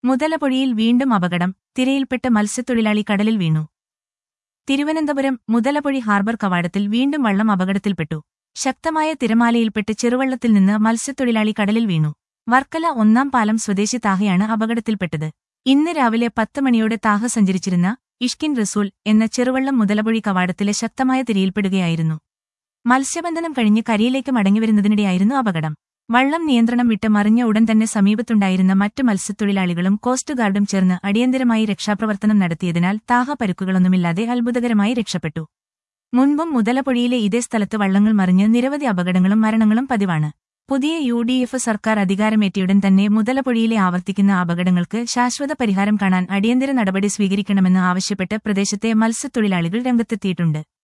മുതലപൊഴിയിൽ വീണ്ടും അപകടം തിരയിൽപ്പെട്ട് മത്സ്യത്തൊഴിലാളി കടലിൽ വീണു തിരുവനന്തപുരം മുതലപൊഴി ഹാർബർ കവാടത്തിൽ വീണ്ടും വള്ളം അപകടത്തിൽപ്പെട്ടു ശക്തമായ തിരമാലയിൽപ്പെട്ട് ചെറുവള്ളത്തിൽ നിന്ന് മത്സ്യത്തൊഴിലാളി കടലിൽ വീണു വർക്കല ഒന്നാം പാലം സ്വദേശി താഹയാണ് അപകടത്തിൽപ്പെട്ടത് ഇന്ന് രാവിലെ പത്ത് മണിയോടെ താഹ സഞ്ചരിച്ചിരുന്ന ഇഷ്കിൻ റസൂൽ എന്ന ചെറുവള്ളം മുതലപൊഴി കവാടത്തിലെ ശക്തമായ തിരയിൽപ്പെടുകയായിരുന്നു മത്സ്യബന്ധനം കഴിഞ്ഞ് കരയിലേക്ക് മടങ്ങിവരുന്നതിനിടെയായിരുന്നു അപകടം വള്ളം നിയന്ത്രണം വിട്ട് മറിഞ്ഞ ഉടൻ തന്നെ സമീപത്തുണ്ടായിരുന്ന മറ്റു മത്സ്യത്തൊഴിലാളികളും കോസ്റ്റ് ഗാർഡും ചേർന്ന് അടിയന്തരമായി രക്ഷാപ്രവർത്തനം നടത്തിയതിനാൽ താഹ പരുക്കുകളൊന്നുമില്ലാതെ അത്ഭുതകരമായി രക്ഷപ്പെട്ടു മുൻപും മുതലപ്പൊഴിയിലെ ഇതേ സ്ഥലത്ത് വള്ളങ്ങൾ മറിഞ്ഞ് നിരവധി അപകടങ്ങളും മരണങ്ങളും പതിവാണ് പുതിയ യു ഡി എഫ് സർക്കാർ അധികാരമേറ്റയുടൻ തന്നെ മുതലപ്പൊഴിയിലെ ആവർത്തിക്കുന്ന അപകടങ്ങൾക്ക് ശാശ്വത പരിഹാരം കാണാൻ അടിയന്തര നടപടി സ്വീകരിക്കണമെന്ന് ആവശ്യപ്പെട്ട് പ്രദേശത്തെ മത്സ്യത്തൊഴിലാളികൾ രംഗത്തെത്തിയിട്ടുണ്ട്